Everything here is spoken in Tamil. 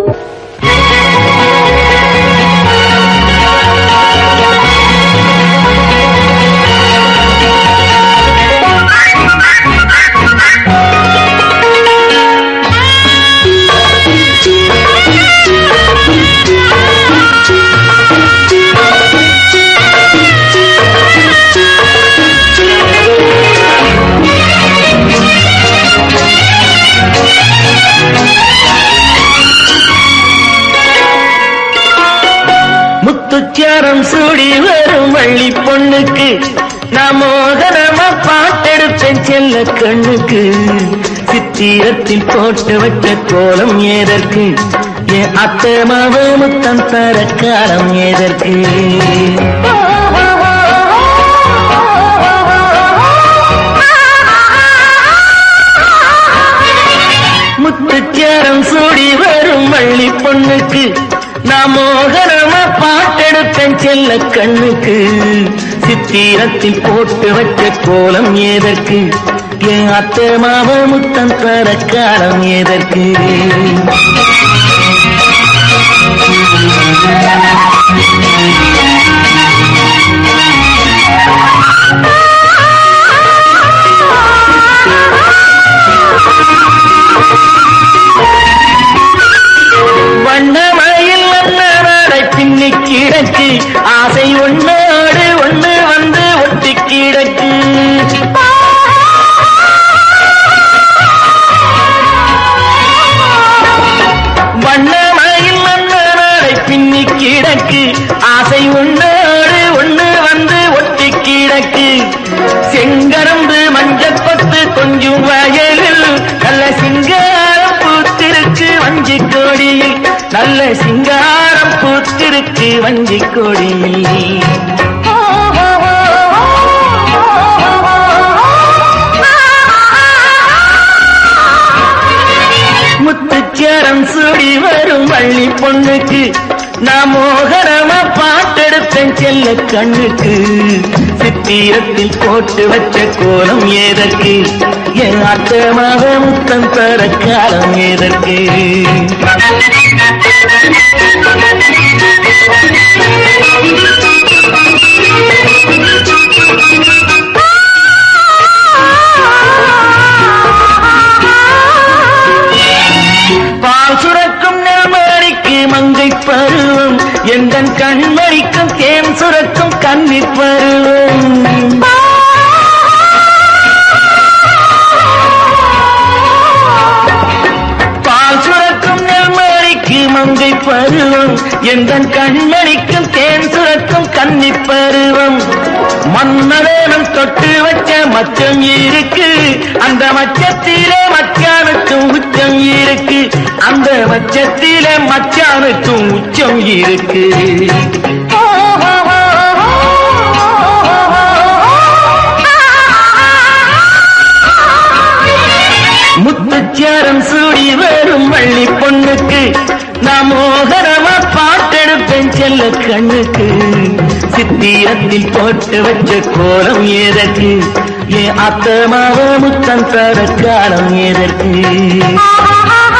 முத்துச்சாரம் சூடி வரும் வள்ளி பொண்ணுக்கு நான் மோகனமா பாட்டெடுப்பேன் செல்ல கண்ணுக்கு சித்திரத்தில் போட்டு வச்ச கோலம் ஏதற்கு என் அத்தை மாவ முத்தம் தர காலம் ஏதற்கு முத்துச்சாரம் சூடி வரும் வள்ளி பொண்ணுக்கு நான் மோகனமா பாட்டெடுப்பேன் செல்ல கண்ணுக்கு சித்திரத்தில் போட்டு வச்ச கோலம் ஏதற்கு என் அத்தை மாவ முத்தம் தர காலம் ஏதற்கு வண்ணமயில் அண்ணாடை பின்னி கிடக்கு ஆசை ஒன்னோடு ஒண்ணு வந்து ஒட்டி கிடக்கு வண்ணமயில் அண்ணாடை பின்னி கிடக்கு ஆசை ஒன்னோடு ஒண்ணு வந்து ஒட்டி கிடக்கு செங்கரம்பு மஞ்சப்பத்து கொஞ்சம் வயலில் நல்ல சிங்காரம் பூத்திருக்கு வஞ்சி கொடியில் நல்ல சிங்காரம் பூத்திருக்கு வஞ்சி கொடியில் முத்துச்சரம் சூடி வரும் வள்ளி பொண்ணுக்கு நான் மோகனமா பாட்டெடுத்தேன் செல்ல கண்ணுக்கு சித்திரத்தில் போட்டு வச்ச கோலம் ஏதற்கு என் அத்தமாக முத்தம் தர காலம் ஏதற்கு பால் சுரக்கும் நெல்மணிக்கு மங்கை பருவம் எந்த கண்மணிக்கும் தேன் சுரக்கும் கன்னி பருவம் பால் சுரக்கும் நெல்மணிக்கு மங்கை பருவம் எந்த கண்மணிக்கும் தேன் சுரக்கும் கன்னி பருவம் மன்னவேனம் தொட்டு வச்ச மச்சம் இருக்கு அந்த மச்சத்திலே மச்சானுக்கும் உச்சம் இருக்கு அந்த மச்சத்திலே மச்சானுக்கும் உச்சம் இருக்கு முத்துச்சாரம் சூடி வரும் வள்ளி பொண்ணுக்கு நான் மோகரமா பாட்டெடுப்பேன் செல்ல கண்ணுக்கு சித்திரத்தில் போட்டு வச்ச கோலம் ஏதற்கு என் அத்தமாவ முத்தம் தர காலம் ஏதற்கு